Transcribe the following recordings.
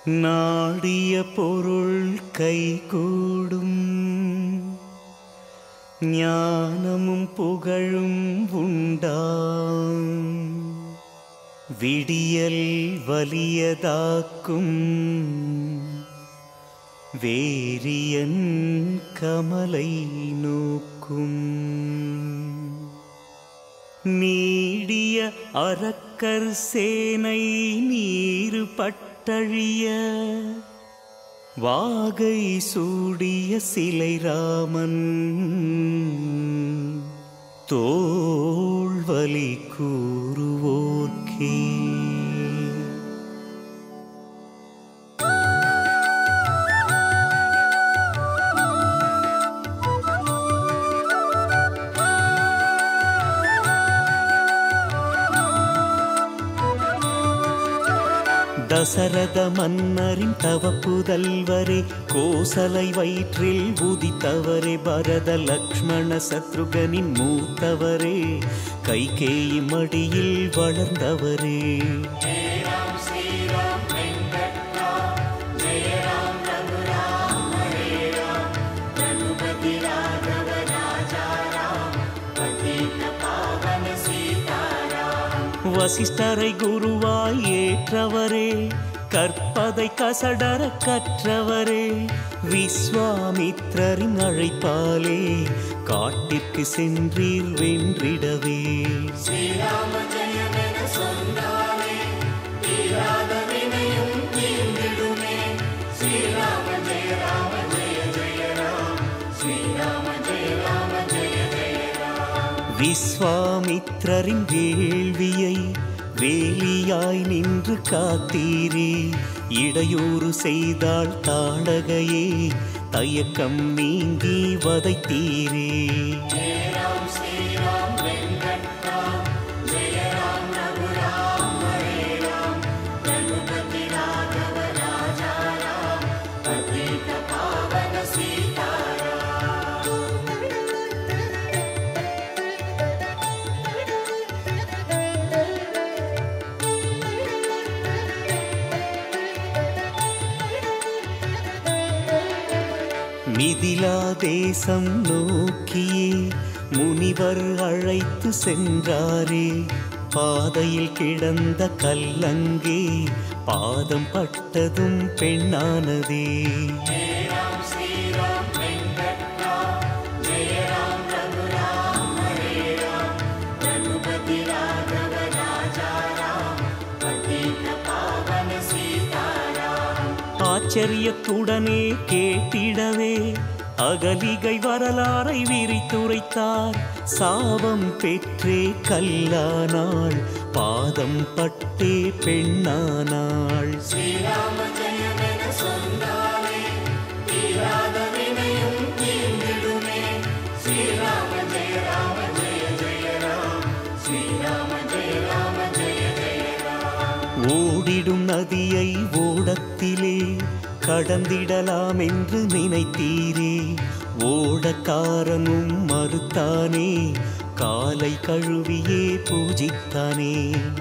நாடிய பொருள் கைகூடும் ஞானமும் புகழும் உண்டாம் விடியல் வலியதாக்கும் வேரியன் கமலை நோக்கும் நீடிய அரக்கர் சேனை நீரு பட்டழிய வாகை சூடிய சிலை ராமன் தோள்வலி கூறுவோர்க்கே தசரத மன்னரின் தவ புதல்வரே கோசலை வயிற்றில் உதித்தவரே பரத லக்ஷ்மண சத்ருகனின் மூத்தவரே கைகேயி மடியில் வளர்ந்தவரே வசிஷ்டரை குருவாய் ஏற்றவரே கற்பதை கசடர கற்றவரே விஸ்வாமித்ரரின் அழைப்பாலே காட்டிற்கு சென்றீர் வென்றிடவே விஸ்வாமித்ரரின் வேள்வியை வேலியாய் நின்று காத்தீரே இடையூறு செய்தால் தாடகையே தயக்கம் நீங்கி வதைத்தீரே மிதிலா தேசம் நோக்கியே முனிவர் அழைத்து சென்றாரே பாதையில் கிடந்த கல்லங்கே பாதம் பட்டதும் பெண்ணானதே ஆச்சரியத்துடனே கேட்டிடவே அகலிகை வரலாறை விரித்துரைத்தார் சாபம் பெற்றே கல்லானாள் பாதம் பட்டே பெண்ணானாள் ஓடிடும் நதியை ஓடத்திலே கடந்திடலாம் என்று நினைத்தீரே ஓடக்காரனும் மறுத்தானே காலை கழுவியே பூஜித்தானே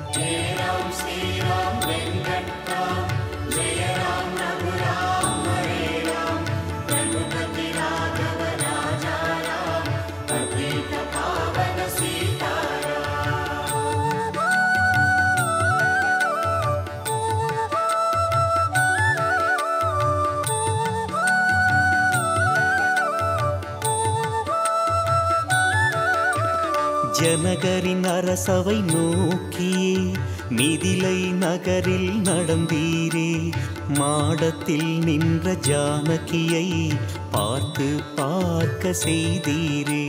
ஜனகரின் அரசவை நோக்கியே மிதிலை நகரில் நடந்தீரே மாடத்தில் நின்ற ஜானகியை பார்த்து பார்க்க செய்தீரே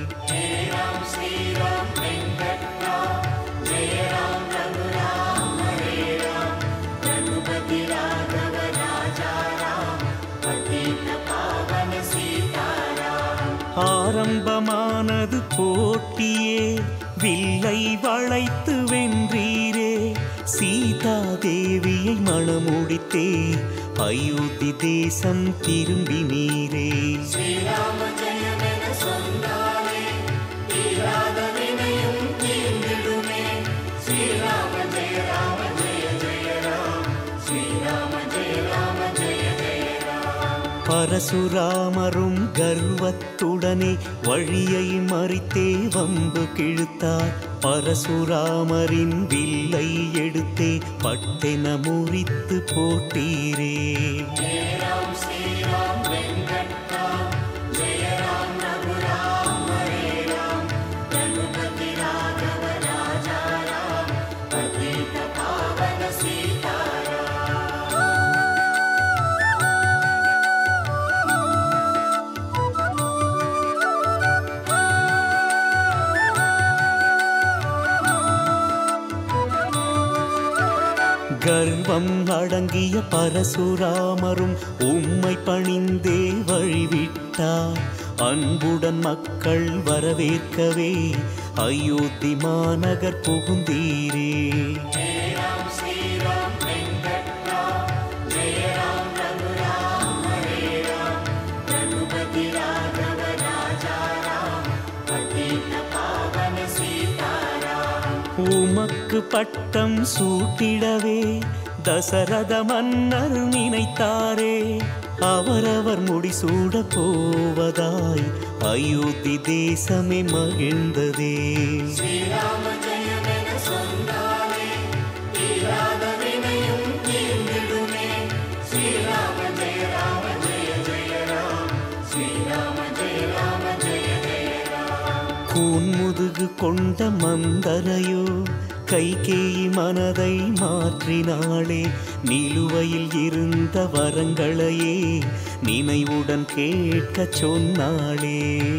ஆரம்பமானது போட்டியே வில்லை வளைத்து வென்றீரே சீதா தேவியை மணமுடித்தே அயோத்தி தேசம் திரும்பினீரே ஸ்ரீராம ஜெய ராம ஜெய ராம் ஸ்ரீராம ஜெய ராம பரசுராமரும் கர்வத்துடனே வழியை மறித்தே வம்பு கிழுத்தார் பரசுராமரின் வில்லை எடுத்தே பட்டென முறித்து போட்டீரே கர்வம் அடங்கிய பரசுராமரும் உம்மை பணிந்தே வழிவிட்டார் அன்புடன் மக்கள் வரவேற்கவே அயோத்தி மாநகர் புகுந்தீரே உமக்கு பட்டம் சூட்டிடவே தசரத மன்னர் நினைத்தாரே அவரவர் முடிசூட போவதாய் அயோத்தி தேசமே மகிழ்ந்ததே கூன்முதுகு கொண்ட மந்தரையோ கைகேயி மனதை மாற்றினாளே நிலுவையில் இருந்த வரங்களையே நினைவுடன் கேட்கச் சொன்னாளே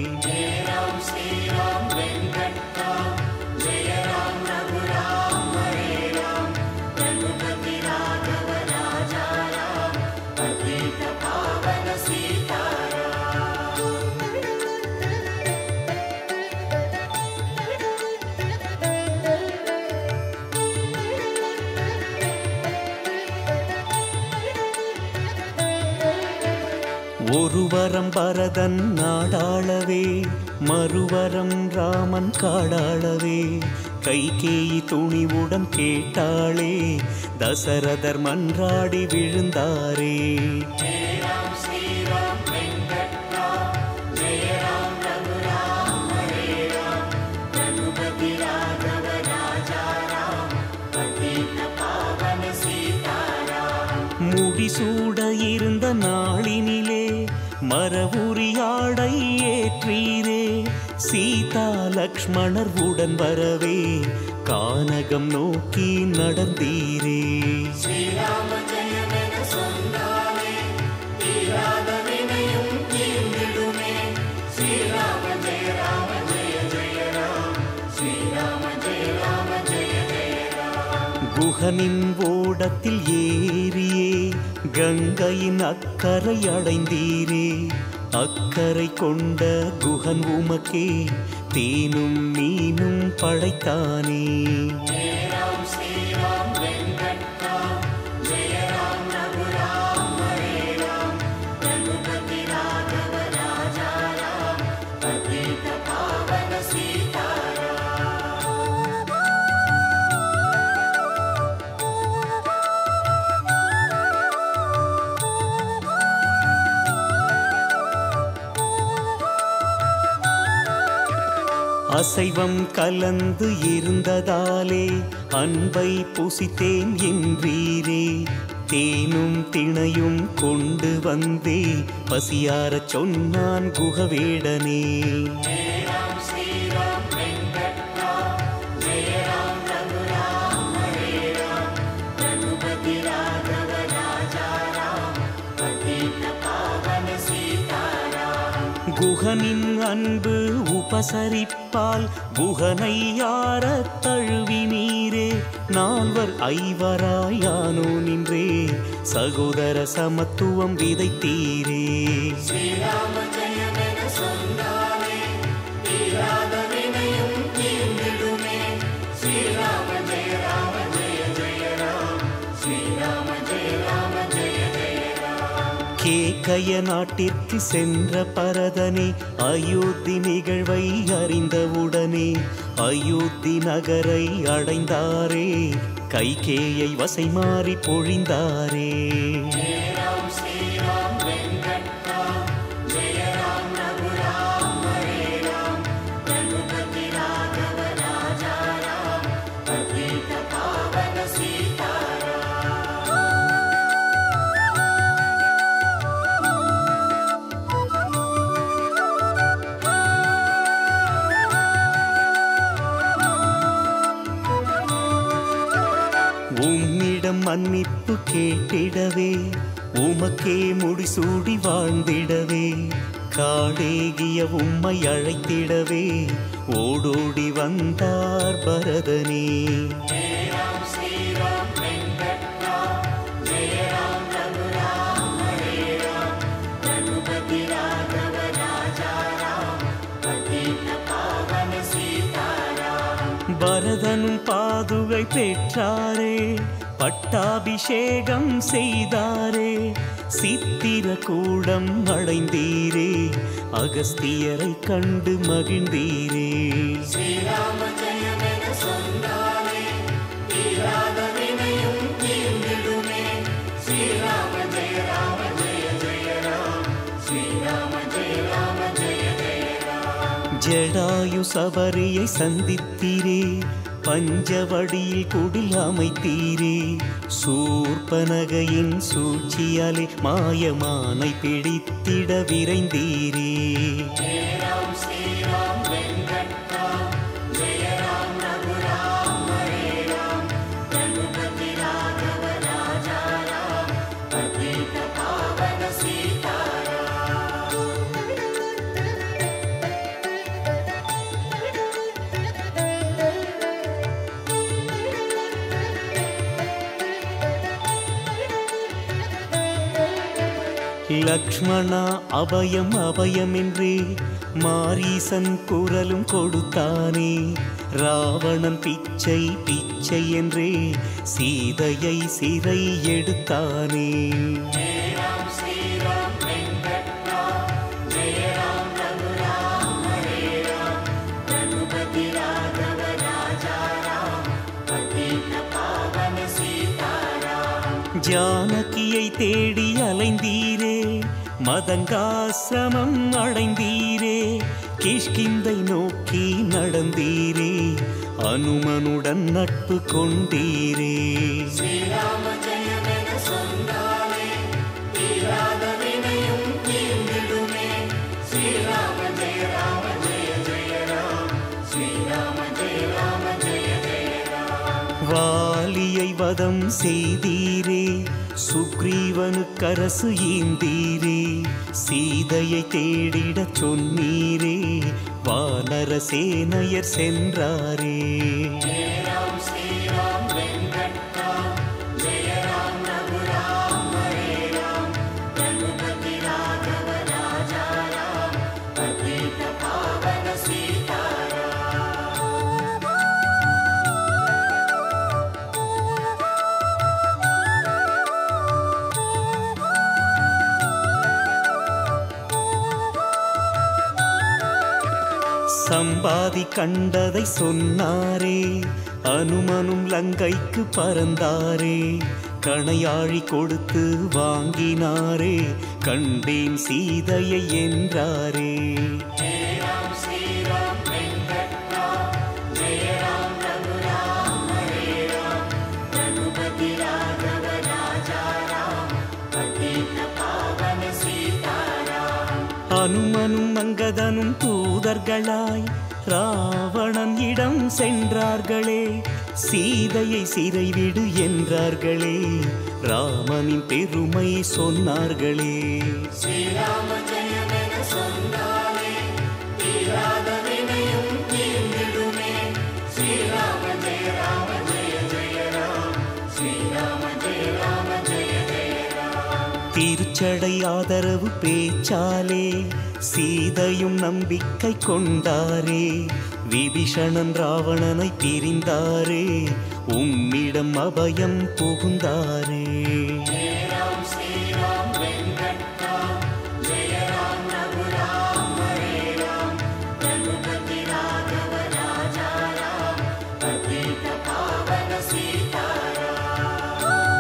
ஒருவரம் பரதன் நாடாளவே மறுவரம் ராமன் காடாளவே கைகேயி துணிவுடன் கேட்டாளே தசரதர் மன்றாடி விழுந்தாரே முடிசூட இருந்த நாளினிலே மரபுரியாடை ஏற்றீரே சீதா லக்ஷ்மணர் உடன் வரவே கானகம் நோக்கி நடந்தீரே குஹனின் ஓடத்தில் ஏறியே கங்கையின் அக்கறை அடைந்தீரே அக்கறை கொண்ட குஹன் உமக்கே தேனும் மீனும் படைத்தானே அசைவம் கலந்து இருந்ததாலே அன்பை புசித்தேன் என்றீரே தேனும் திணையும் கொண்டு வந்தே பசியாரச் சொன்னான் குகவேடனே குகனின் அன்பு உபசரிப்பால் குகனை யாரத் தழுவினீரே நால்வர் ஐவராயானோ நின்றே சகோதர சமத்துவம் விதைத்தீரே கேக்கய நாட்டிற்கு சென்ற பரதனே அயோத்தி நிகழ்வை அறிந்தவுடனே அயோத்தி நகரை அடைந்தாரே கைகேயை வசை மாறி பொழிந்தாரே உம்மிடம் மன்னிப்பு கேட்டிடவே உமக்கே முடிசூடி வாழ்ந்திடவே காடேகிய உம்மை அழைத்திடவே ஓடோடி வந்தார் பரதனே பரதனும் பாதுகை பெற்றாரே பட்டாபிஷேகம் செய்தாரே சித்திர கூடம் அடைந்தீரே அகஸ்தியரை கண்டு மகிழ்ந்தீரே ஸ்ரீராம ஜெயமென சொன்னாலே தீராத வினையும் தீர்ந்திடுமே ஸ்ரீராம ஜெய ராம ஜெய ஜெய ராம் ஸ்ரீராம ஜெய ராம ஜெய ஜெய ராம் ஜடாயு சபரியை சந்தித்தீரே பஞ்சவடியில் குடில் அமைத்தீரே சூர்பனகையின் சூழ்ச்சியாலே மாயமானை பிடித்திட விரைந்தீரே ஜெய ராம் ஸ்ரீராம் வெங்கட்ராம் ஜெய ராம் ரகுராம் ஹரே ராம் ரகுபதி ராഘவ ராஜா ராம் பதீத பாவன சீதாராம் லக்ஷ்மணா அபயம் அபயம் என்றே மாரீசன் குரலும் கொடுத்தானே ராவணன் பிச்சை பிச்சை என்றே சீதையை சிறை எடுத்தானே ஜெய ராம் ஸ்ரீராம் வெங்கட்ராம் ஜெய ராம் ரகுராம் ஹரே ராம் ரகுபதி ராഘவ ராஜா ராம் பதீத பாவன சீதாராம் ஜானகியை தேடி அலைந்தீரே மதங்காசிரமம் அடைந்தீரே கிஷ்கிந்தை நோக்கி நடந்தீரே அனுமனுடன் நட்பு கொண்டீரே ஸ்ரீராம ஜெயமென சொன்னாலே தீராத வினையும் தீர்ந்திடுமே ஸ்ரீராம ஜெய ராம ஜெய ஜெய ராம் ஸ்ரீராம ஜெய ராம ஜெய ஜெய ராம் வாலியை வதம் செய்தீரே சுக்ரீவனுக்கரசு ஈந்தீரே சீதையை தேடிடச் சொன்னீரே வானர சேனையர் சென்றாரே ஜெய ராம் ஸ்ரீராம் வெங்கட்ராம் ஜெய ராம் ரகுராம் ஹரே ராம் ரகுபதி ராഘவ ராஜா ராம் பதீத பாவன சீதாராம் சம்பாதி கண்டதை சொன்னாரே அனுமனும் லங்கைக்கு பறந்தாரே கணையாழி கொடுத்து வாங்கினாரே கண்டேன் சீதையை என்றாரே ஜெய ராம் ஸ்ரீராம் வெங்கட்ராம் ஜெய ராம் ரகுராம் ஹரே ராம் ரகுபதி ராഘவ ராஜா ராம் பதீத பாவன சீதாராம் அனுமனும் மங்கதனும் தூதர்களாய் ராவணன் இடம் சென்றார்களே சீதையை சிறைவிடு என்றார்களே ராமனின் பெருமை சொன்னார்களே ஸ்ரீராம ஜெயமென சொன்னாலே தீராத வினையும் தீர்ந்திடுமே ஸ்ரீராம ஜெய ராம ஜெய ஜெய ராம் ஸ்ரீராம ஜெய ராம ஜெய ஜெய ராம் திருச்சடை ஆதரவு பேச்சாலே சீதையும் நம்பிக்கை கொண்டாரே விபீஷணன் ராவணனை பிரிந்தாரே உம்மிடம் அபயம் புகுந்தாரே ஜெய ராம் ஸ்ரீராம் வெங்கட்ராம் ஜெய ராம் ரகுராம் ஹரே ராம் ரகுபதி ராഘவ ராஜா ராம் பதீத பாவன சீதாராம்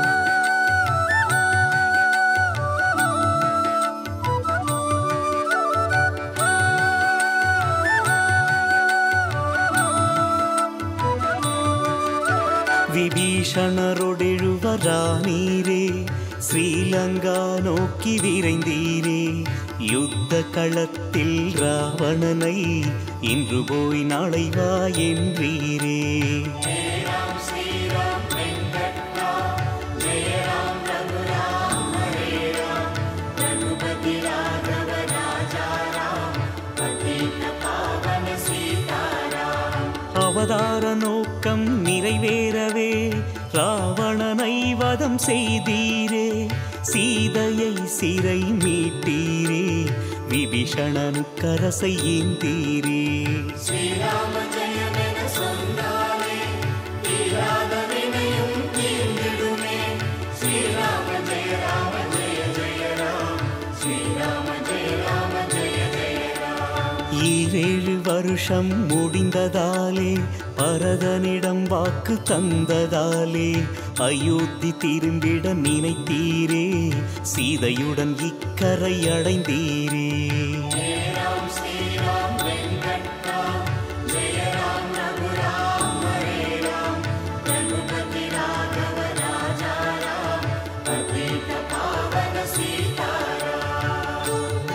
விபீஷணரொடெழுவரானீரே ஸ்ரீலங்கா நோக்கி விரைந்தீரே யுத்த களத்தில் ராவணனை இன்று போய் நாளை வா என்றீரே ஜெய ராம் ஸ்ரீராம் வெங்கட்ராம் வதம் செய்தீரே சீதையை சிறை மீட்டீரே விபீஷணனுக்கரசை ஏந்தீரே ஸ்ரீராம ஜெயமென சொன்னாலே தீராத வினையும் தீர்ந்திடுமே ஸ்ரீராம ஜெய ராம ஜெய ஜெய ராம் ஸ்ரீராம ஜெய ராம ஜெய ஜெய ராம் ஈரேழு வருஷம் முடிந்ததாலே பரதனிடம் வாக்கு தந்ததாலே அயோத்தி திரும்பிட நினைத்தீரே சீதையுடன் இக்கரை அடைந்தீரே ஜெய ராம் ஸ்ரீராம் வெங்கட்ராம் ஜெய ராம் ரகுராம் ஹரே ராம் ரகுபதி ராகவ ராஜா ராம் பதீத பாவன சீதாராம்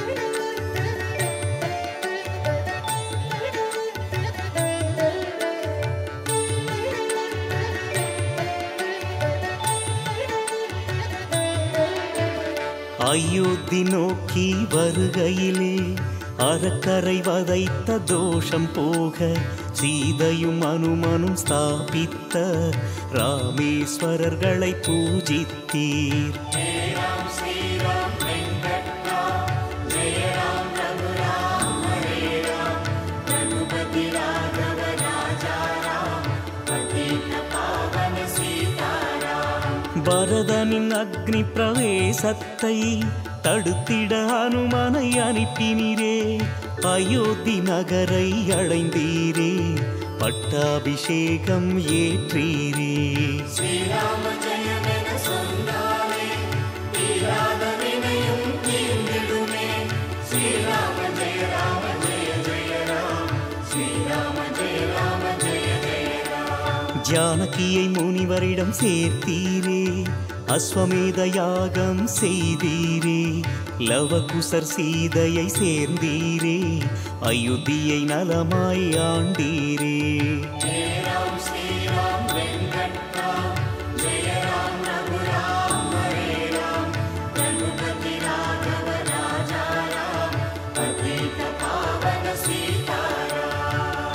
அயோத்தி நோக்கி வருகையிலே அறக்கரை வதைத்த தோஷம் போக சீதையும் அனுமனும் ஸ்தாபித்த ராமேஸ்வரர்களை பூஜித்தீர் ஜெய ராம் ஸ்ரீராம் வெங்கட்ராம் ஜெய ராம் ரகுராம் ஹரே ராம் ரகுபதி ராகவ ராஜா ராம் பதீத பாவன சீதாராம் பரதனின் அக்னி பிரவேசத்தை தடுத்திட அனுமனை அனுப்பினீரே அயோத்தி நகரை அடைந்தீரே பட்டாபிஷேகம் ஏற்றீரே ஸ்ரீராம ஜெயமென சொன்னாலே தீராத வினையும் தீர்ந்திடுமே ஸ்ரீராம ஜெய ராம ஜெய ஜெய ராம் ஸ்ரீராம ஜெய ராம ஜெய ஜெய ராம் ஜானகியை முனிவரிடம் சேர்த்தீரே அஸ்வமேத யாகம் செய்தீரே லவகுசர் சீதையை சேர்ந்தீரே அயோத்தியை நலமாய் ஆண்டீரே ஜெய ராம் ஸ்ரீராம் வெங்கட்ராம் ஜெய ராம் ரகுராம் ஹரே ராம் ரகுபதி ராகவ ராஜா ராம் பதீத பாவன சீதாராம்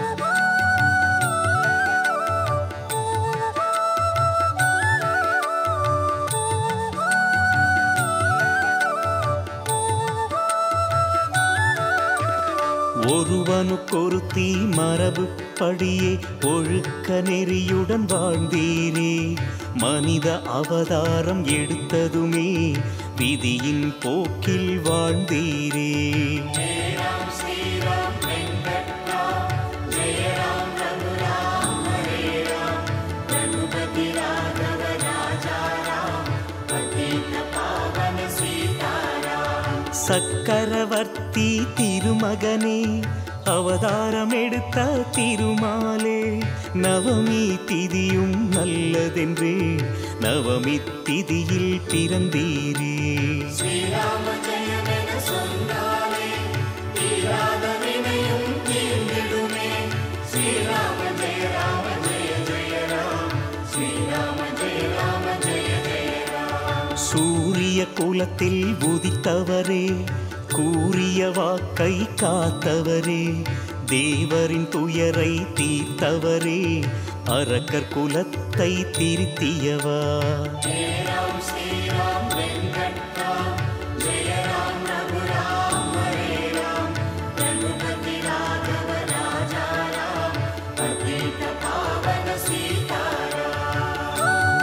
ஒருவனுக்கொருத்தி மரபுப்படியே ஒழுக்க நெறியுடன் வாழ்ந்தீரே மனித அவதாரம் எடுத்ததுமே விதியின் போக்கில் வாழ்ந்தீரே ஜெய ராம் ஸ்ரீராம் வெங்கட்ராம் ஜெய ராம் ரகுராம் ஹரே ராம் ரகுபதி ராகவ ராஜா ராம் பதீத பாவன சீதாராம் சக்கரவர்த்தி திருமகனே அவதாரம் எடுத்த திருமாலே நவமி திதியும் நல்லதென்றே நவமி திதியில் பிறந்தீரே ஸ்ரீராம ஜெயமென சொன்னாலே தீராத வினையும் தீர்ந்திடுமே ஸ்ரீராம ஜெய ராம ஜெய ஜெய ராம் ஸ்ரீராம ஜெய ராம ஜெய ஜெய ராம் சூரிய குலத்தில் உதித்தவரே கூறிய வாக்கை காத்தவரே தேவரின் துயரை தீர்த்தவரே அரக்கர் குலத்தை திருத்தியவா ஜெய ராம் ஸ்ரீராம் வெங்கட்ராம் ஜெய ராம் ரகுராம் ஹரே ராம் ரகுபதி ராகவ ராஜா ராம் பதீத பாவன சீதாராம்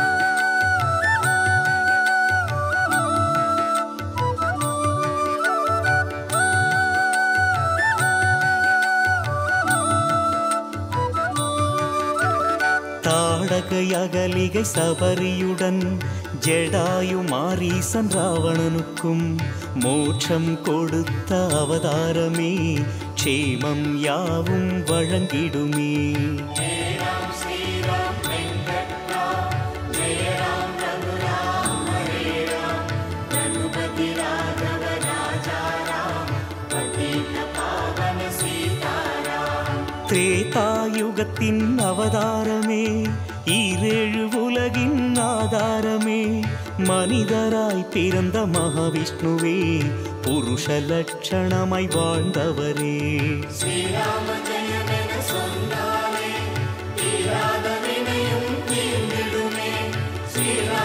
தாடக அகலிகை சபரியுடன் ஜடாயு மாரீசன் ராவணனுக்கும் மோட்சம் கொடுத்த அவதாரமே க்ஷேமம் யாவும் வழங்கிடுமே ஜெய ராம் ஸ்ரீராம் வெங்கட்ராம் ஜெய ராம் ரகுராம் ஹரே ராம் ரகுபதி ராகவ ராஜா ராம் பதீத பாவன சீதாராம் திரேதாயுகத்தின் அவதாரமே ஈரேழு உலகின் ஆதாரமே மனிதராய் பிறந்த மகாவிஷ்ணுவே புருஷ லட்சணமாய் வாழ்ந்தவரே ஸ்ரீராம ஜெயமென சொன்னாலே தீராத வினையும் தீர்ந்திடுமே ஸ்ரீராம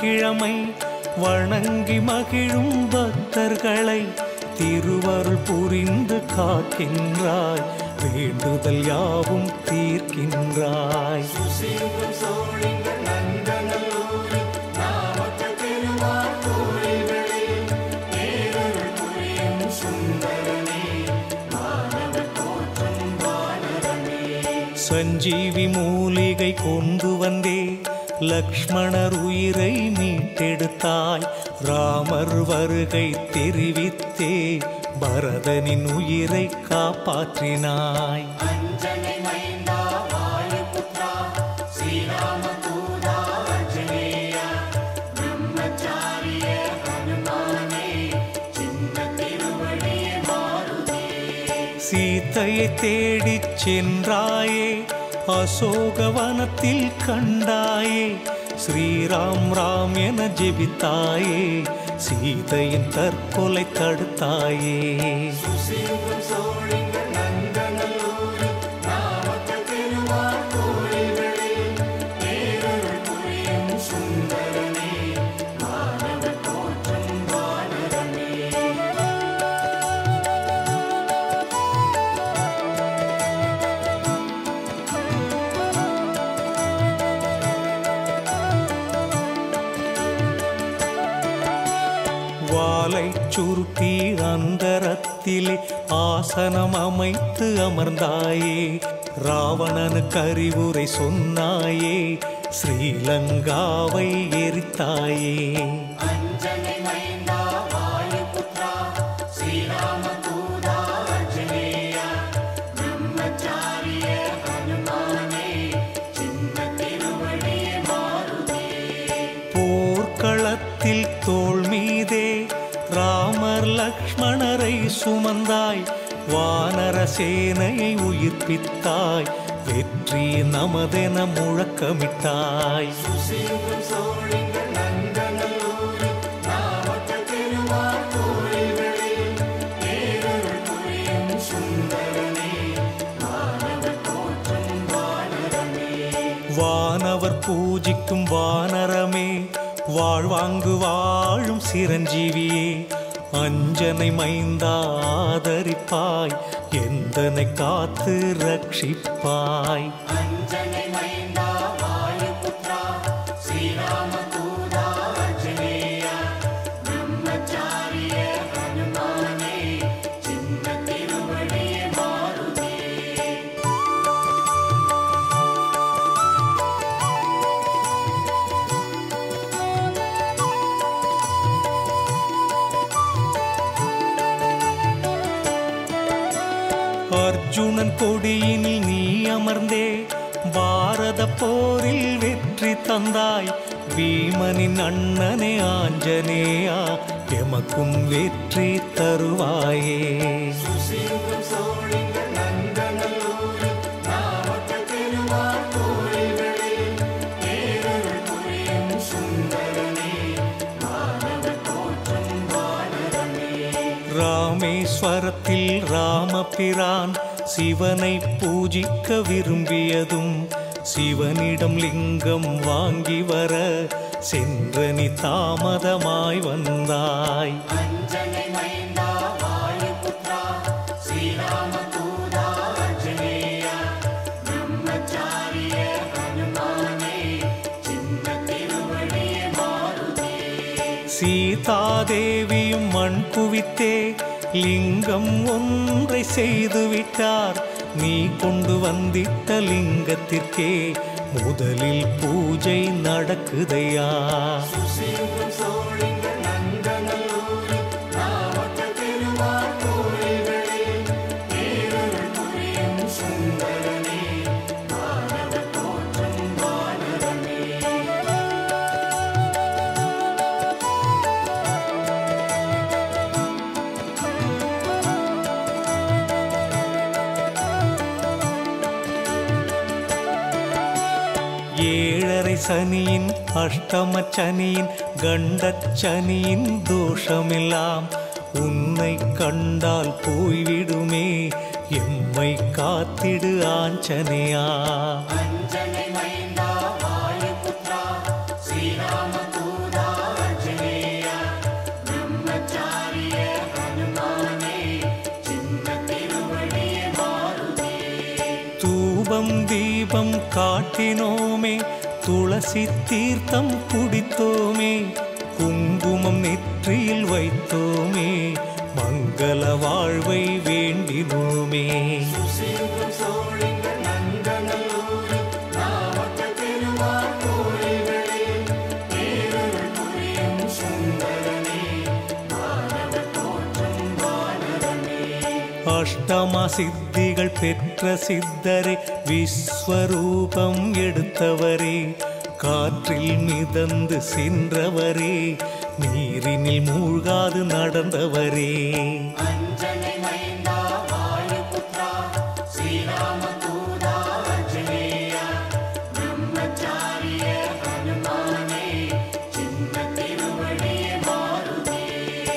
வெள்ளிக்கிழமை வணங்கி மகிழும் பக்தர்களை திருவருள் புரிந்து காக்கின்றாய் வேண்டுதல் யாவும் தீர்க்கின்றாய் சுசீந்திரம் சோழிங்கள் நந்தநல்லூரில் நாமக்கல் பெருமாள் கோயில்களில் நேரருள் புரியும் சுந்தரனே மாணவர் போற்றும் வானரமே சஞ்சீவி மூலிகை கொண்டு வந்தே லக்ஷ்மணர் உயிரை மீட்டெடுத்தாய் ராமர் வருகை தெரிவித்தே பரதனின் உயிரை காப்பாற்றினாய் அஞ்சனை மைந்தா வாயுபுத்ரா ஸ்ரீராம தூதா அஞ்சனேயா பிரம்மச்சாரிய ஹனுமானே சின்ன திருவடியே மாருதே சீதையை தேடிச் சென்றாயே அசோகவனத்தில் கண்டாயே ஸ்ரீராம் ராம் என ஜெபித்தாயே சீதையின் தற்கொலை தடுத்தாயே சுசீந்திரம் சோழிங்கள் நந்தநல்லூரில் நாமக்கல் பெருமாள் கோயில்களில் நேரருள் புரியும் சுந்தரனே மாணவர் போற்றும் வானரமே வாலை சுருட்டி அந்தரத்திலே ஆசனம் அமைத்து அமர்ந்தாயே ராவணனுக்கு அறிவுரை சொன்னாயே ஸ்ரீலங்காவை எரித்தாயே அஞ்சனை மைந்தா வாயுபுத்ரா ஸ்ரீராம தூதா அஞ்சனேயா பிரம்மச்சாரிய ஹனுமானே சின்ன திருவடியே மாருதே போர்க்களத்தில் தோள் மீதே ராமர் லக்ஷ்மணரை சுமந்தாய் வானர சேனையை உயிர்ப்பித்தாய் வெற்றி நமதென முழக்கமிட்டாய் சுசீந்திரம் சோழிங்கள் நந்தநல்லூரில் நாமக்கல் பெருமாள் கோயில்களில் நேரருள் புரியும் சுந்தரனே மாணவர் போற்றும் வானரமே வானவர் பூஜிக்கும் வானரமே வாழ்வாங்கு வாழும் சிரஞ்சீவியே அஞ்சனை மைந்தா ஆதரிப்பாய் எந்தனை காத்து ரட்சிப்பாய் அஞ்சனை மைந்தா வாயுபுத்ரா ஸ்ரீராம தூதா அஞ்சனேயா பிரம்மச்சாரிய ஹனுமானே சின்ன திருவடியே மாருதே அர்ஜுனன் கொடியினில் நீ அமர்ந்தே பாரத போரில் வெற்றி தந்தாய் பீமனின் அண்ணனே ஆஞ்சநேயா எமக்கும் வெற்றி தருவாயே சுசீந்திரம் சோழிங்கள் நந்தநல்லூரில் நாமக்கல் பெருமாள் கோயில்களில் நேரருள் புரியும் சுந்தரனே மாணவர் போற்றும் வானரமே ராமேஸ்வரத்தில் ராமபிரான் சிவனை பூஜிக்க விரும்பியதும் சிவனிடம் லிங்கம் வாங்கி வர சென்றனி தாமதமாய் வந்தாய் அஞ்சனை மைந்தா வாயுபுத்ரா ஸ்ரீராம தூதா அஞ்சனேயா பிரம்மச்சாரிய ஹனுமானே சின்ன திருவடியே மாருதே சீதாதேவியும் மண் குவித்தே லிங்கம் ஒன்றை செய்து விட்டார் நீ கொண்டு வந்திட்ட லிங்கத்திற்கே முதலில் பூஜை நடக்குதையா சுசீந்திரம் சோழிங்கள் நந்தநல்லூரில் நாமக்கல் பெருமாள் கோயில்களில் நேரருள் புரியும் சுந்தரனே மாணவர் போற்றும் வானரமே ஏழரை சனியின் அஷ்டம சனியின் கண்டச் சனியின் தோஷமெல்லாம் உன்னை கண்டால் போய்விடுமே எம்மை காத்திடு ஆஞ்சனையா அஞ்சனை மைந்தா வாயுபுத்ரா ஸ்ரீராம தூதா தூபம் தீபம் காட்டினோமே துளசி தீர்த்தம் குடித்தோமே குங்குமம் நெற்றியில் வைத்தோமே மங்கள வாழ்வை வேண்டினோமே சுசீந்திரம் சோழிங்க நந்தனல்லூரில் நாமக்கல் பெருமாள் கோயில்களில் பேரருள் புரியும் சுந்தரனே வானவர் போற்றும் வானரமே அஷ்டமா சித்திகள் பெற்ற சித்தரே விஸ்வரூபம் எடுத்தவரே காற்றில் மிதந்து சென்றவரே நீரினில் மூழ்காது நடந்தவரே அஞ்சனை மைந்தா வாயுபுத்ரா ஸ்ரீராம தூதா அஞ்சனேயா பிரம்மச்சாரிய ஹனுமானே சின்ன திருவடியே மாருதியே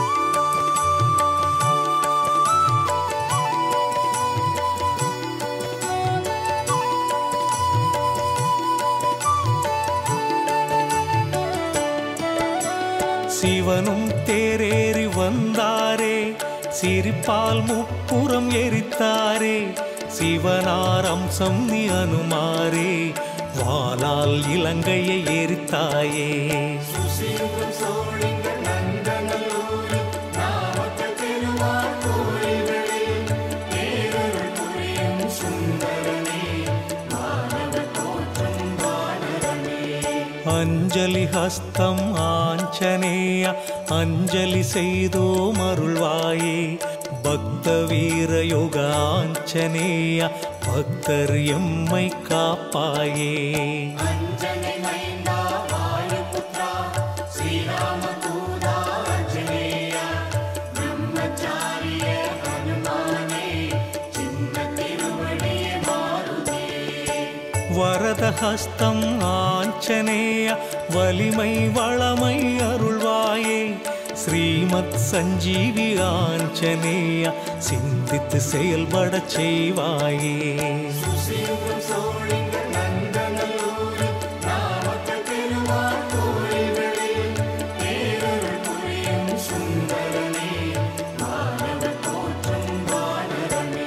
சிவனும் தேரேறி வந்தாரே சிரிப்பால் முப்புறம் எரித்தாரே சிவனார் அம்சம் நீ அனுமாரே வாளால் இலங்கையை எரித்தாயே சுசீந்திரம் சோழிங்க நந்தனல்லூரில் நாமக்கல் பெருமாள் கோயில்களில் பேரருள் புரியும் சுந்தரனே வானவர் போற்றும் வானரமே அஞ்சலி ஹஸ்தம் ஆஞ்சநேய அஞ்சலி செய்தோம் அருள்வாயே பக்த வீர யோக ஆஞ்சநேய பக்தர் எம்மை காப்பாயே அஞ்சனை மைந்தா வாயுபுத்ரா ஸ்ரீராம தூதா அஞ்சனேயா பிரம்மச்சாரிய ஹனுமானே சின்ன திருவடியே மாருதியே வரதஹஸ்தம் ஆஞ்சநேய வலிமை வளமை அருள்வாயே ஸ்ரீமத் சஞ்சீவி ஆஞ்சநேய சிந்தித்து செயல்படச் செய்வாயே சுசீந்திரம் சோழிங்க நந்தனல்லூரில் நாமக்கல் பெருமாள் கோயில்களில் பேரருள் புரியும் சுந்தரனே வானவர் போற்றும் வானரமே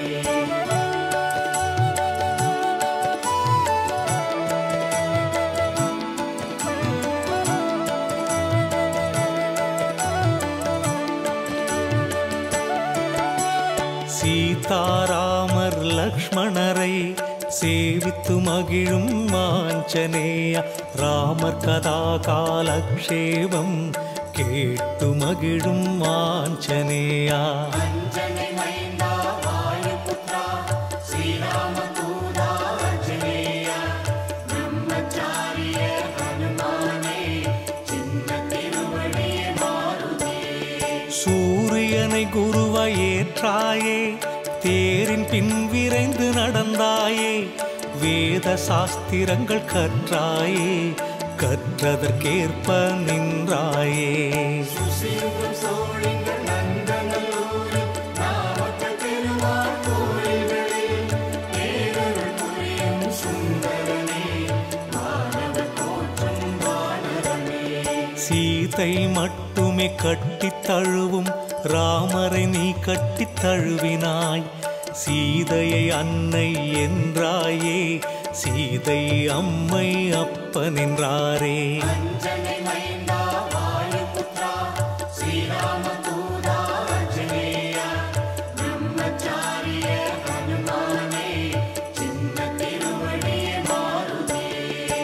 சீதாராமர் லக்ஷ்மணரை சேவித்து மகிழும் ஆஞ்சநேய ராமர் கதா காலக்ஷேபம் கேட்டு மகிழும் ஆஞ்சநேயா அஞ்சனை மைந்தா வாயுபுத்ரா ஸ்ரீராம தூதா அஞ்சனேயா பிரம்மச்சாரிய ஹனுமானே சின்ன திருவடியே மாருதியே சூரியனை குருவாய் ஏற்றாயே தேரின் பின் விரைந்து நடந்தாயே வேத சாஸ்திரங்கள் கற்றாயே கற்றதற்கேற்ப நின்றாயே சுசீந்திரம் சோழிங்க நந்தனல்லூரில் நாமக்கல் பெருமாள் கோயில்களில் பேரருள் புரியும் சுந்தரனே வானவர் போற்றும் வானரமே சீதை மட்டுமே கட்டித் தழுவும் ராமரை நீ கட்டித் தழுவினாய் சீதையை அன்னை என்றாயே சீதை அம்மை அப்பன் என்றாரே அஞ்சனை மைந்தா வாயுபுத்ரா ஸ்ரீராம தூதா அஞ்சனேயா பிரம்மச்சாரிய ஹனுமானே சின்ன திருவடியே மாருதியே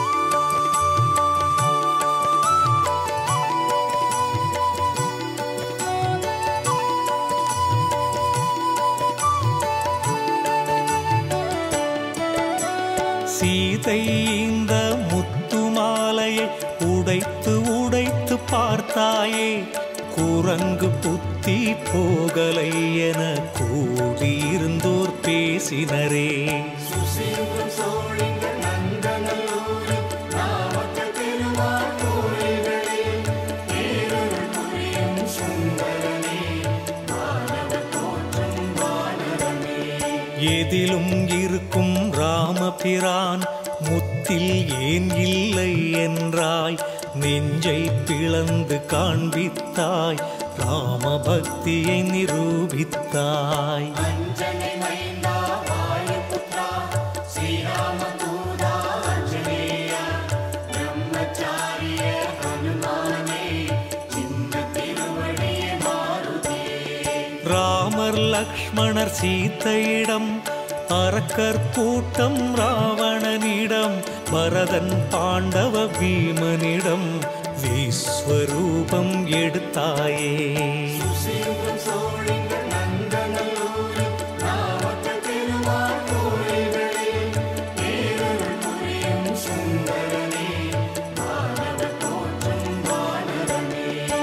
சீதை இந்த முத்து மாலையை உடைத்து உடைத்து பார்த்தாயே குரங்கு புத்தி போகலை என கூடியிருந்தோர் பேசினரே சுசீந்திரம் சோழிங்க நந்தனல்லூரில் நாமக்கல் பெருமாள் கோயில்களில் பேரருள் புரியும் சுந்தரனே வானவர் போற்றும் வானரமே எதிலும் இருக்கும் ராமபிரான் முத்தில் ஏன் இல்லை என்றாய் நெஞ்சை பிளந்து காண்பித்தாய் ராமபக்தியை நிரூபித்தாய் அஞ்சனை மைந்தா வாயுபுத்ரா ராமர் லக்ஷ்மணர் சீத்தையிடம் அரக்கர் கூட்டம் ராவணனிடம் பரதன் பாண்டவ பீமனிடம் விஸ்வரூபம் எடுத்தாயே சுசீந்திரம் சோழிங்கள் நந்தநல்லூரில் நாமக்கல் திருமால் கோயில்களில் பேரருள் புரியும் சுந்தரனே மாணவர் போற்றும் வானரனே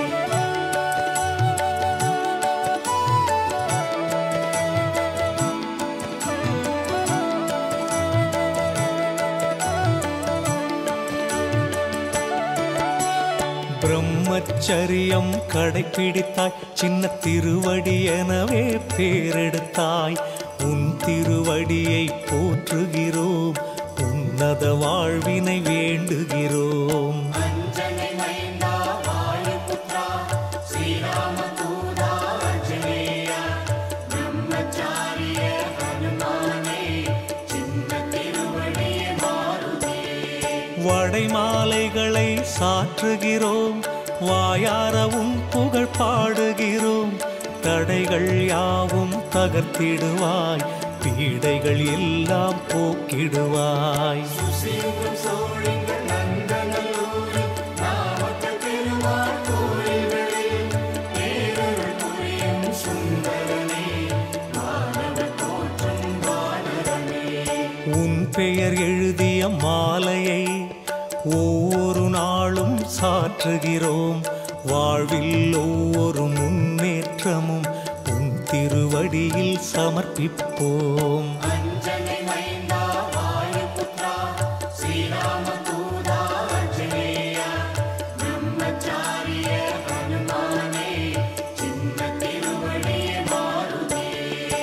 பிரம்மச்சரியம் கடைப்பிடித்தாய் சின்ன திருவடி எனவே பேரெடுத்தாய் உன் திருவடியை போற்றுகிறோம் உன்னத வாழ்வினை வேண்டுகிறோம் அஞ்சனை மைந்தா வாயுபுத்ரா ஸ்ரீராம தூதா அஞ்சனேயா பிரம்மச்சாரிய ஹனுமானே சின்ன திருவடியே மாருதியே வடைமாலைகளை சாற்றுகிறோம் வாயாரவும் புகழ் பாடுகிறோம் தடைகள் யாவும் தகர்த்திடுவாய் பீடைகள் எல்லாம் போக்கிடுவாய் சுசீந்திரம் சோழிங்கள் நந்தநல்லூரில் நாமக்கல் திருமால் கோயில்களில் பேரருள் புரியும் சுந்தரனே மாணவர் போற்றும் வானரனே உன் பெயர் எழுதிய மாலையை ஒவ்வொரு நாளும் சாற்றுகிறோம் வாழ்வில் ஒவ்வொரு முன்னேற்றமும் உன் திருவடியில் சமர்ப்பிப்போம் அஞ்சனை மைந்தா வாயுபுத்ரா ஸ்ரீராம தூதா அஞ்சனேயா பிரம்மச்சாரிய ஹனுமானே சின்ன திருவடியே மாருதியே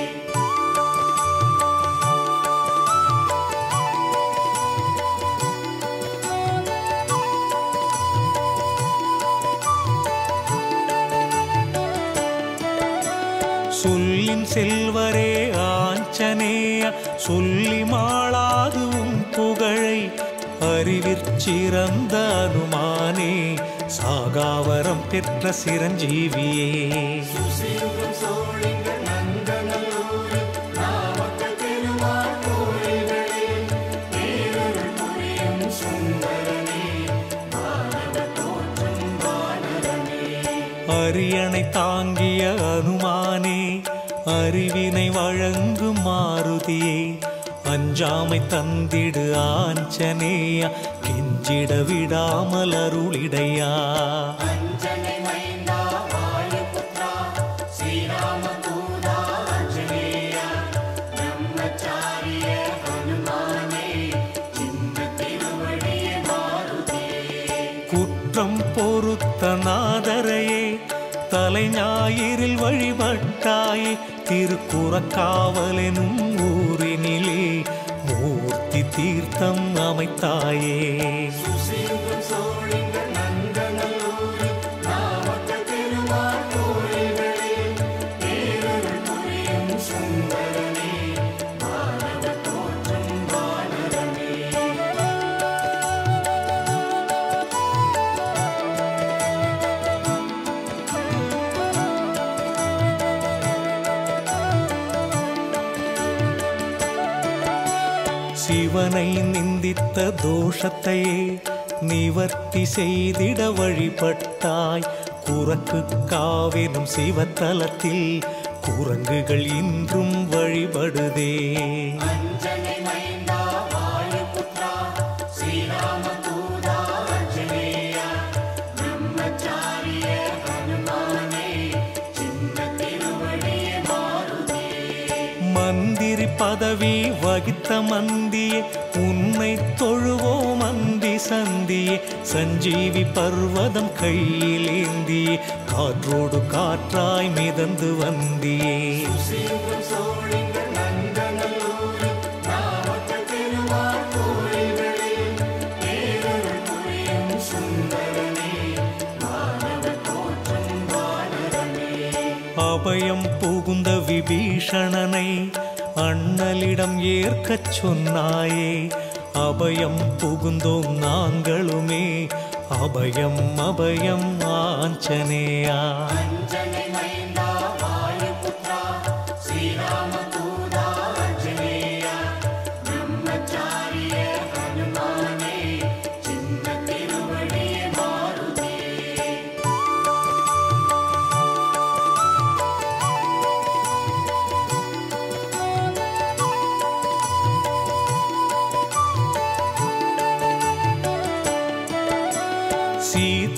சொல்லின் செல்வரே ஆஞ்சநேய சொல்லி மாளாது உன் புகழை அறிவிற்சிறந்த அனுமானே சாகாவரம் பெற்ற சிரஞ்சீவியே சுசீந்திரம் சோழிங்கள் நந்தநல்லூரில் நாமக்கல் திருமால் கோயில்களில் பேரருள் புரியும் சுந்தரனே மாணவர் போற்றும் வானரனே அரியணை தாங்கிய அனுமானே அறிவினை வழங்கும் மாருதியே அஞ்சாமை தந்திடு ஆஞ்சநேயா கெஞ்சிட விடாமல் அருளிடையா அஞ்சனை மைந்தா வாயுபுத்ரா ஸ்ரீராம தூதா அஞ்சனேயா பிரம்மச்சாரிய ஹனுமானே சின்ன திருவடியே மாருதியே குற்றம் பொறுத்த நாதரையே தலை ஞாயிறில் வழிபட்டாயே திருக்குறக்காவலெனும் ஊரினிலே மூர்த்தி தீர்த்தம் அமைத்தாயே சுசீந்திரம் சோழிங்கள் நந்தநல்லூரில் நாமக்கல் திருமால் கோயில்களில் பேரருள் புரியும் சுந்தரனே மாணவர் போற்றும் வானரனே சிவனை நிந்தித்த தோஷத்தையே நிவர்த்தி செய்திட வழிபட்டாய் குரக்கு காவெனும் சிவத்தலத்தில் குரங்குகள் இன்றும் வழிபடுதே அஞ்சனை மைந்தா வாயுபுத்ரா ஸ்ரீராம தூதா அஞ்சனேயா பிரம்மச்சாரிய ஹனுமானே சின்ன திருவடியே மாருதியே மந்திரி பதவி வகித்த மந்தியே உன்னை தொழுவோ மந்தி சந்தியே சஞ்சீவி பர்வதம் கையிலேந்தியே காற்றோடு காற்றாய் மிதந்து வந்தியே சுசீந்திரம் சோழிங்கள் நந்தநல்லூரில் நாமக்கல் திருமால் கோயில்களில் பேரருள் புரியும் சுந்தரனே மாணவர் போற்றும் வானரனே அபயம் புகுந்த விபீஷணனை அண்ணலிடம் ஏற்கச் சொன்னாயே அபயம் புகுந்தோம் நாங்களுமே அபயம் அபயம் ஆஞ்சநேயா அஞ்சனை மைந்தா வாயுபுத்ரா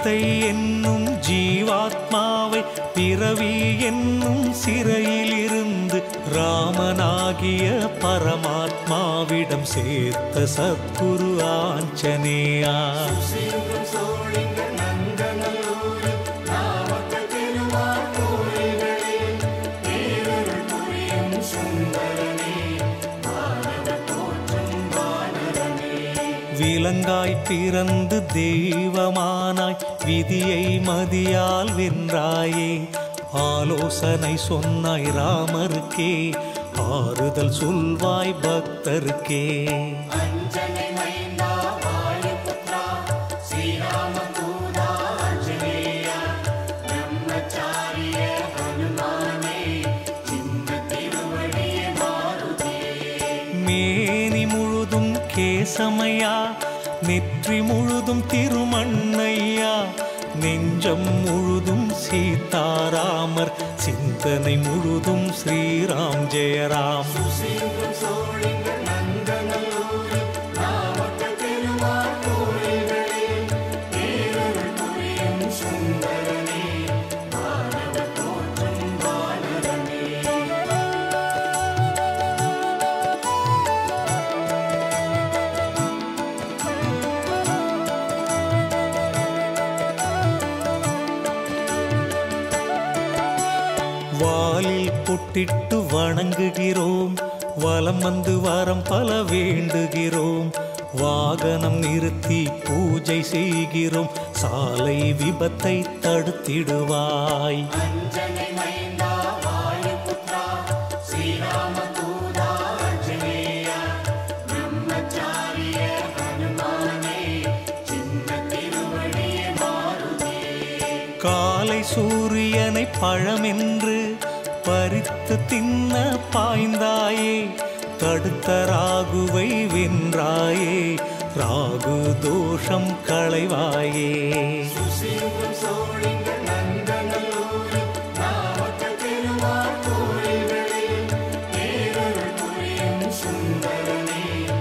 சீத்தை என்னும் ஜீவாத்மாவை பிறவி என்னும் சிறையிலிருந்து ராமனாகிய பரமாத்மாவிடம் சேர்த்த சத்குரு ஆஞ்சநேயா சிங்கம் சோழிங்க நந்தனல்லூரில் நாமக்கல் திருமால் கோயில்களில் பேரருள் புரியும் சுந்தரனே மாணவ தோற்றும் வானரனே விலங்காய் பிறந்து தெய்வமானாய் விதியை மதியால் வென்றாயே ஆலோசனை சொன்னாய் ராமருக்கே ஆறுதல் சொல்வாய் பக்தருக்கே அஞ்சனை மைந்தா வாயுபுத்ரா ஸ்ரீராம தூதா ஆஞ்சநேயா பிரம்மச்சாரிய ஹனுமானே சின்ன திருவடியே மாருதியே மேனி முழுதும் கேசமையா நெற்றி முழுதும் திருமண்ணையா நெஞ்சம் முழுதும் சீதாராமர் சிந்தனை முழுதும் ஸ்ரீராம் ஜெயராம் சிங்கம் சோழிங்க நந்தனல்லூரில் நாமக்கல் திருமால் கோயில்களில் பேரருள் புரியும் சுந்தரனே மாணவ தோற்றும் வானரனே வாலில் பொட்டிட்டு வணங்குகிறோம் வலம் வந்து வரம் பல வேண்டுகிறோம் வாகனம் நிறுத்தி பூஜை செய்கிறோம் சாலை விபத்தை தடுத்திடுவாய் அஞ்சனை மைந்தா வாயுபுத்ரா ஸ்ரீராம தூதா ஆஞ்சநேயா பிரம்மச்சாரிய ஹனுமானே சின்ன திருவடியே மாருதியே காலை சூரியனை பழமென்று பறித்து தின்ன பாய்ந்தாயே தடுத்த ராகுவை வென்றாயே ராகு தோஷம் களைவாயே சுசீந்திரம் சோழிங்க நந்தனல்லூரில் நாமக்கல் திருமால் கோயில்களில் பேரருள் புரியும் சுந்தரனே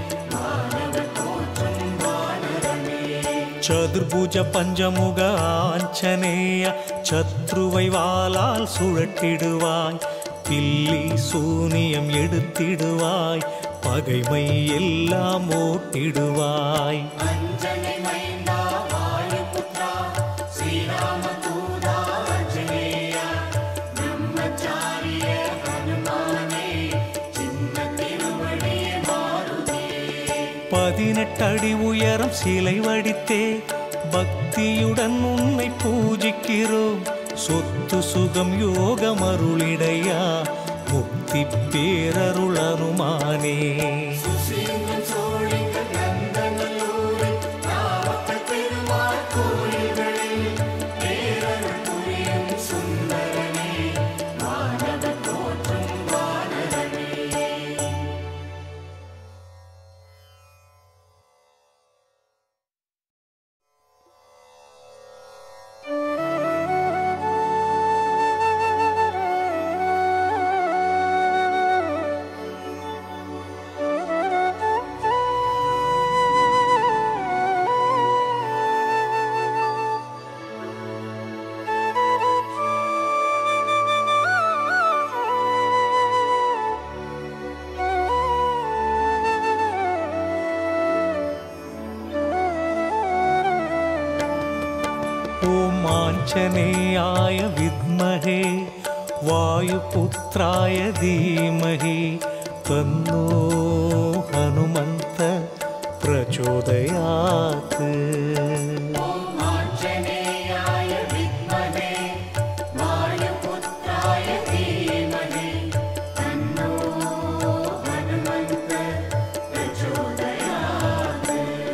மாணவ தோற்றும் வானரனே சதுர்புஜ பஞ்சமுக ஆஞ்சநேய சத்ருவை வாளால் சுழட்டிடுவாய் பில்லி சூனியம் எடுத்திடுவாய் பகைமை எல்லாம் ஓட்டிடுவாய் அஞ்சனை மைந்தா வாயுபுத்ரா ஸ்ரீராம தூதா ஆஞ்சநேயா பிரம்மச்சாரிய ஹனுமானே சின்ன திருவடியே மாருதியே பதினெட்டடி உயரம் சிலை வடித்தே பக்தியுடன் உன்னை பூஜிக்கிறோம் சொத்து சுகம் யோகம் அருளிடையா முக்தி பேரருள் அனுமானே சுசீந்திரம் சோழிங்க நந்தனல்லூரில் நாமக்கல் திருமால் கோயில்களில் பேரருள் புரியும் சுந்தரனே மாணவ தோற்றும் வானரனே ஓம் ஆஞ்சநேயாய வித்மகே வாயுபுத்ராய தீமகி தன்னோ ஹனுமந்த பிரச்சோதயாத் ஓம் ஆஞ்சநேயாய வித்மகே வாயுபுத்ராய தீமகி தன்னோ ஹனுமந்த பிரச்சோதயாத்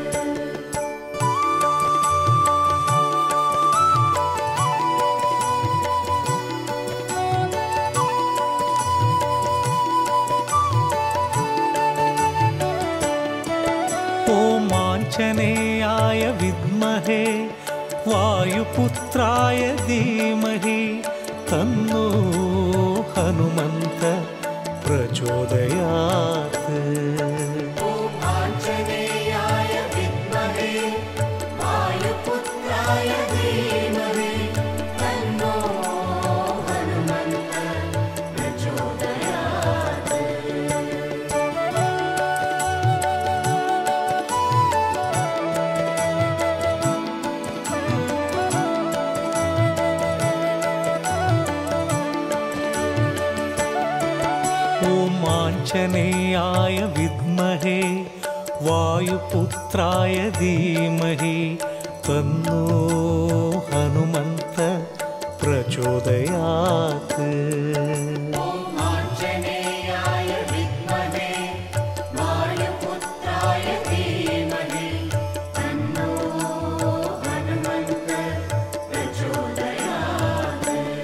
ஓம் ஆஞ்சநேயாய வித்மகே வாயுபுத்ராய தீமகி தன்னோ ஹனுமந்த பிரச்சோதயாத் ஓம் ஆஞ்சநேயாய வித்மகே வாயுபுத்ராய தீமகி ॐ आञ्जनेयाय विद्महे वायुपुत्राय धीमहि तन्नो हनुमन्त प्रचोदयात् आञ्जनेयाय विद्महे वायुपुत्राय धीमहि तन्नो हनुमन्त प्रचोदयात्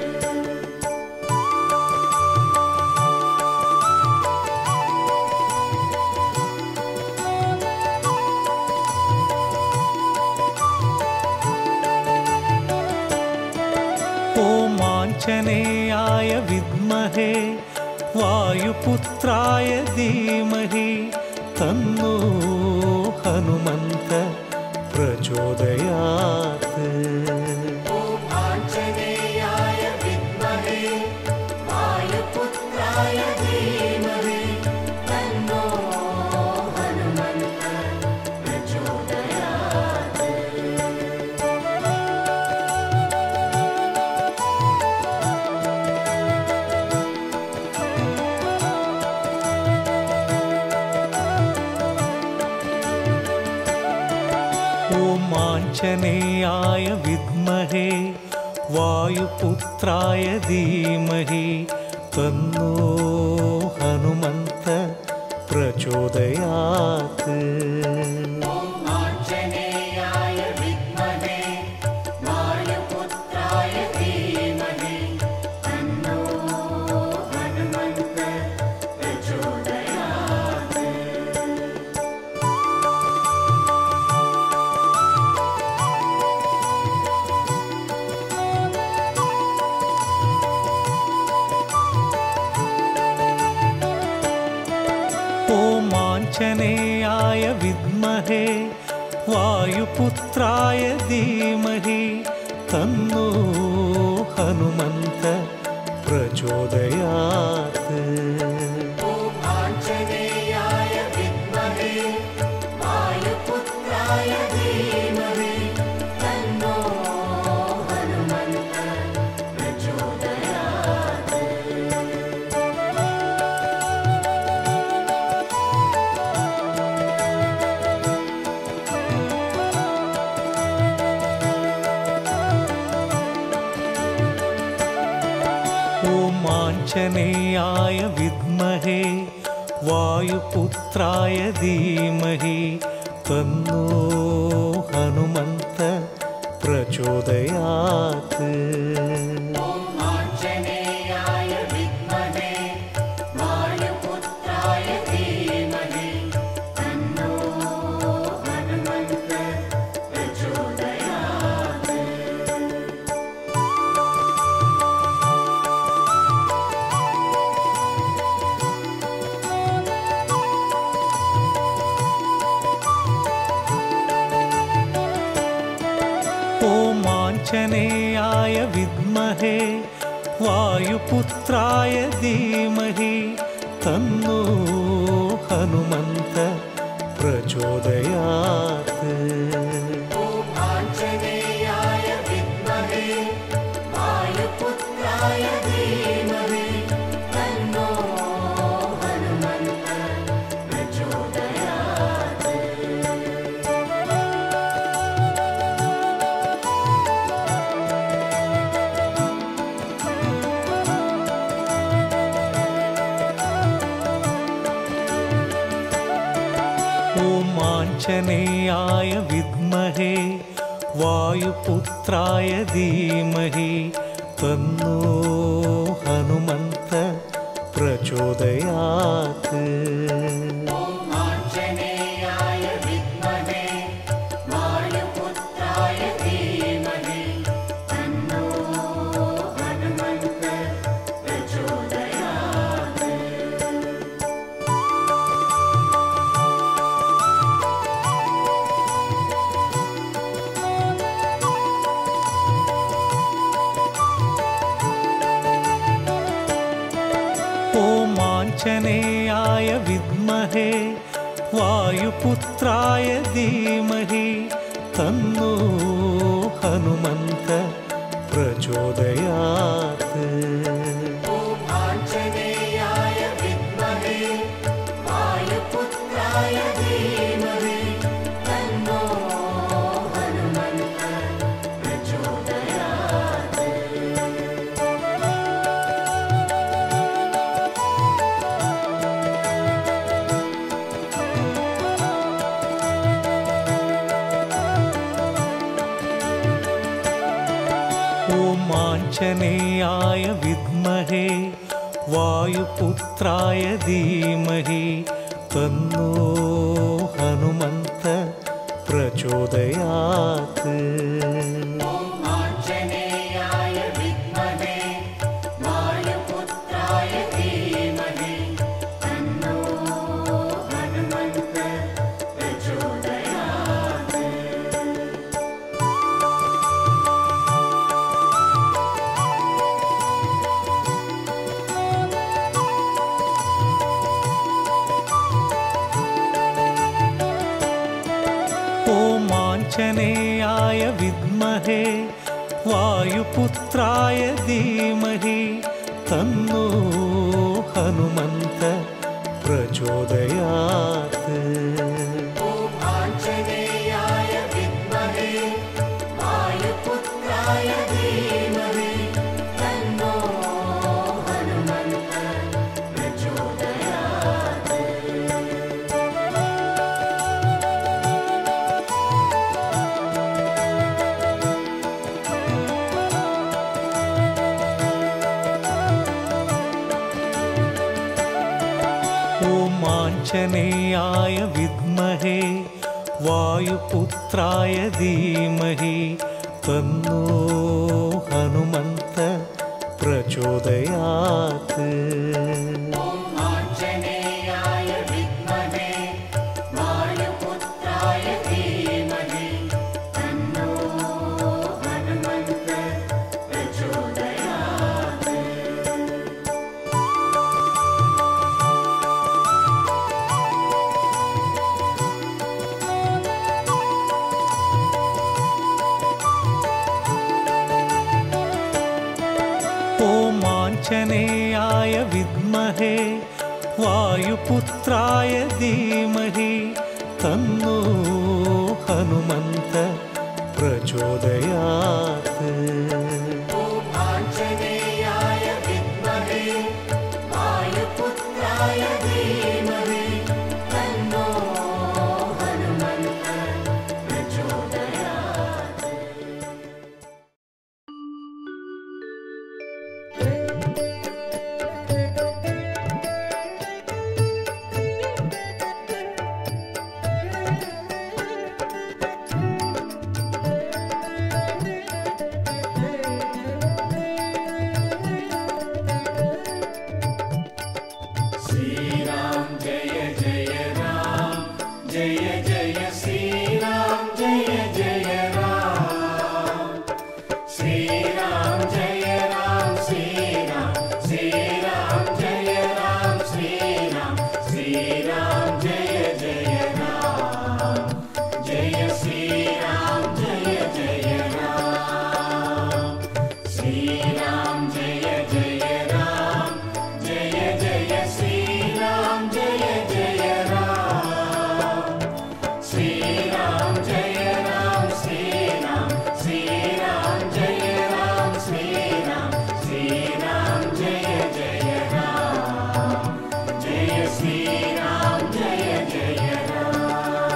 ॐ आञ्जनेयाय विद्महे वायुपुत्राय धीमहि तन्नो हनुमन्त प्रचोदयात् आञ्जनेयाय विद्महे वायुपुत्राय धीमहि तन्नो हनुमन्त प्रचोदयात् ॐ आञ्जनेयाय विद्महे वायुपुत्राय धीमहि तन्नो हनुमन्त प्रचोदयात् आञ्जनेयाय विद्महे वायुपुत्राय धीमहि तन्नो हनुमन्त प्रचोदयात् ॐ आञ्जनेयाय विद्महे वायुपुत्राय धीमहि तन्नो हनुमन्त प्रचोदयात् आञ्जनेयाय विद्महे वायुपुत्राय धीमहि तन्नो हनुमन्त प्रचोदयात् ॐ आञ्जनेयाय विद्महे वायुपुत्राय धीमहि तन्नो हनुमन्त प्रचोदयात् आञ्जनेयाय विद्महे वायुपुत्राय धीमहि तन्नो हनुमन्त प्रचोदयात् ॐ आञ्जनेयाय विद्महे वायुपुत्राय धीमहि तन्नो हनुमन्त प्रचोदयात् आञ्जनेयाय विद्महे वायुपुत्राय धीमहि तन्नो हनुमन्त प्रचोदयात् ॐ आञ्जनेयाय विद्महे वायुपुत्राय धीमहि तन्नो हनुमन्त प्रचोदयात् आञ्जनेयाय विद्महे वायुपुत्राय धीमहि तन्नो हनुमन्त प्रचोदयात् ॐ आञ्जनेयाय विद्महे वायुपुत्राय धीमहि तन्नो हनुमन्त प्रचोदयात् आञ्जनेयाय विद्महे पुत्राय धीमहि तन्नो हनुमन्त प्रचोदयात् ॐ आञ्जनेयाय विद्महे वायुपुत्राय धीमहि तन्नो हनुमन्त प्रचोदयात् आञ्जनेयाय विद्महे वायुपुत्राय धीमहि तन्नो हनुमन्त प्रचोदयात् ॐ आञ्जनेयाय विद्महे वायुपुत्राय धीमहि तन्नो हनुमन्त प्रचोदयात् आञ्जनेयाय विद्महे वायुपुत्राय धीमहि तन्नो हनुमन्त प्रचोदयात् ॐ आञ्जनेयाय विद्महे वायुपुत्राय धीमहि तन्नो हनुमन्त प्रचोदयात् आञ्जनेयाय विद्महे वायुपुत्राय धीमहि तन्नो हनुमन्त प्रचोदयात् ॐ आञ्जनेयाय विद्महे वायुपुत्राय धीमहि तन्नो हनुमन्त प्रचोदयात् आञ्जनेयाय विद्महे वायुपुत्राय धीमहि तन्नो हनुमन्त प्रचोदयात् श्रीराम जय जय राम जय जय श्रीराम जय जय राम श्रीराम जय राम श्रीराम श्रीराम जय राम श्रीराम श्रीराम जय जय राम जय श्रीराम जय जय राम श्रीराम जय जय राम जय जय श्रीराम जय जय राम श्रीराम जय राम श्रीराम श्रीराम जय राम श्रीराम श्रीराम जय जय राम जय श्रीराम जय जय राम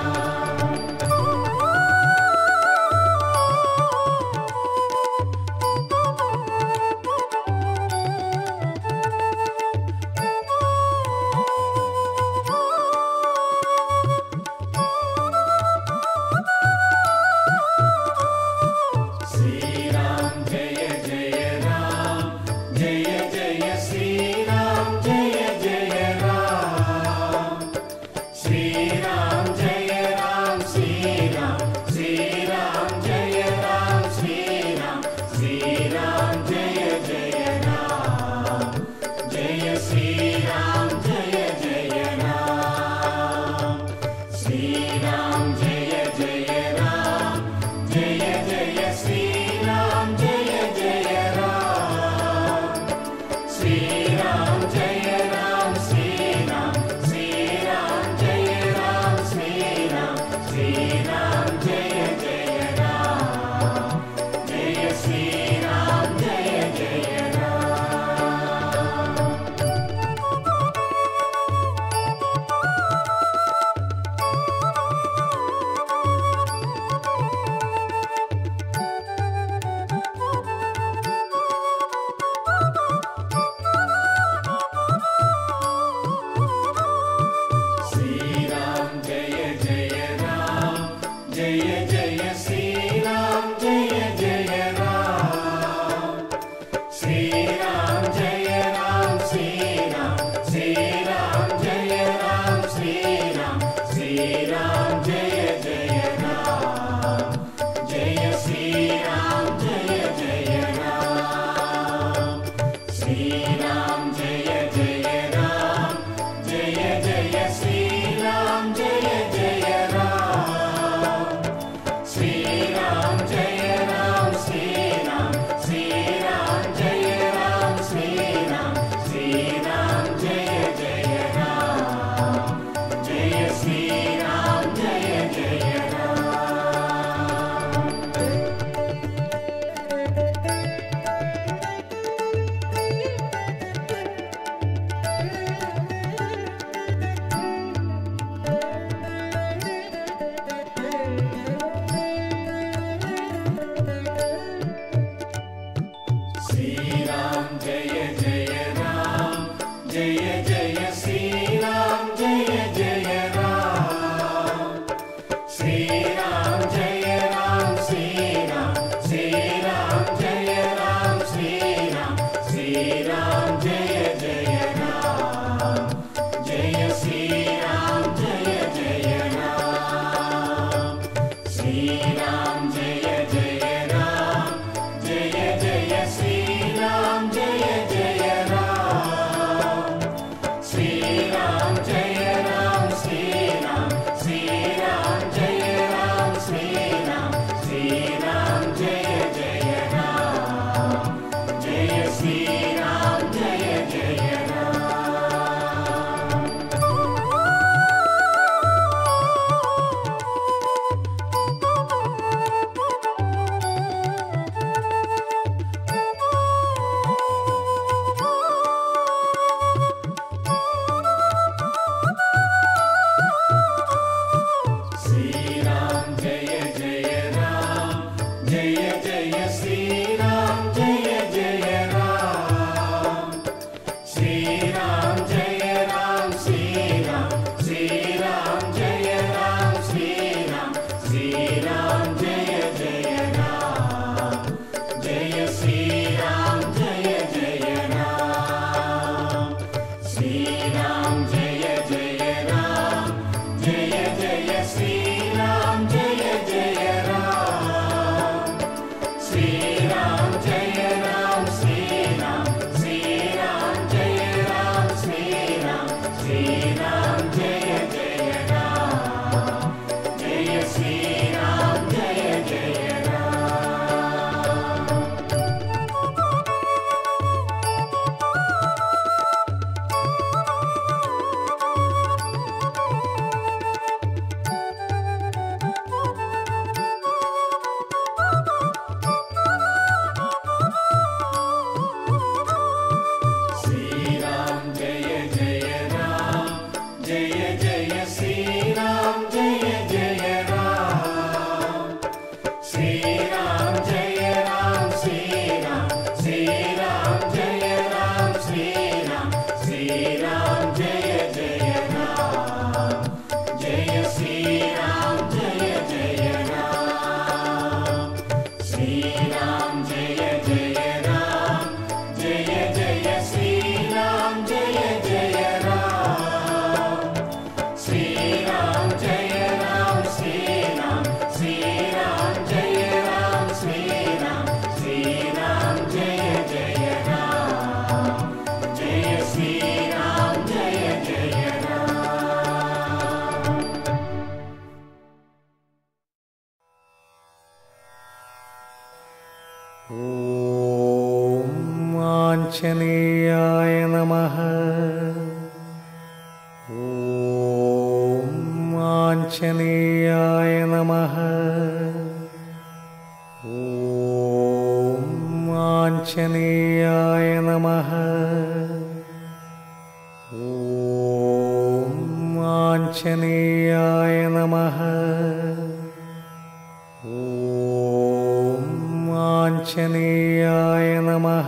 श्रीराम जय जय राम जय जय श्रीराम जय जय राम श्रीराम जय राम श्रीराम श्रीराम जय राम श्रीराम श्रीराम जय जय राम जय श्रीराम जय जय राम श्रीराम जय जय राम जय जय श्रीराम जय जय राम श्रीराम जय राम श्रीराम श्रीराम जय जय जय राम जय जय श्रीराम जय जय राम श्रीराम जय राम श्रीराम श्रीराम जय राम श्रीराम श्रीराम जय जय राम जय श्रीराम जय जय राम श्रीराम जय जय राम जय जय श्रीराम जय जय राम श्रीराम जय राम श्रीराम श्रीराम जय राम श्रीराम श्रीराम जय जय राम जय श्रीराम जय जय राम श्रीराम जय जय राम जय जय श्रीराम जय जय राम श्रीराम जय राम श्रीराम श्रीराम जय राम श्रीराम श्रीराम जय जय राम जय श्रीराम जय जय राम श्रीराम जय जय राम जय जय श्रीराम जय जय राम श्रीराम जय राम श्रीराम श्रीराम जय राम श्रीराम श्रीराम जय जय राम जय श्रीराम जय जय राम श्रीराम जय जय राम जय जय श्रीराम जय जय राम श्रीराम जय राम श्रीराम श्रीराम जय राम श्रीराम श्रीराम जय जय राम जय श्रीराम जय जय राम श्रीराम जय जय राम जय जय श्रीराम जय जय राम श्रीराम जय राम श्रीराम श्रीराम जय राम श्रीराम श्रीराम जय जय राम जय श्रीराम जय जय राम श्रीराम जय जय राम जय जय श्रीराम जय जय राम श्रीराम जय राम श्रीराम श्रीराम जय राम श्रीराम श्रीराम जय जय राम जय श्रीराम जय जय राम ॐ आञ्जनेयाय नमः ॐ आञ्जनेयाय नमः ॐ आञ्जनेयाय नमः ॐ आञ्जनेयाय नमः ॐ आञ्जनेयाय नमः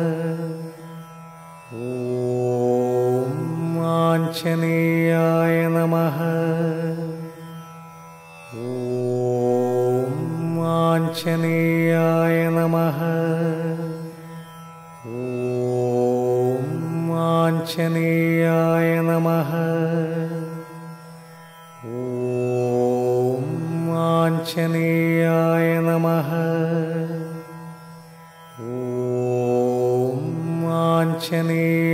ॐ आञ्जनेयाय नमः ॐ आञ्जनेयाय नमः ॐ आञ्जनेयाय नमः ॐ आञ्जनेयाय नमः ॐ आञ्जनेयाय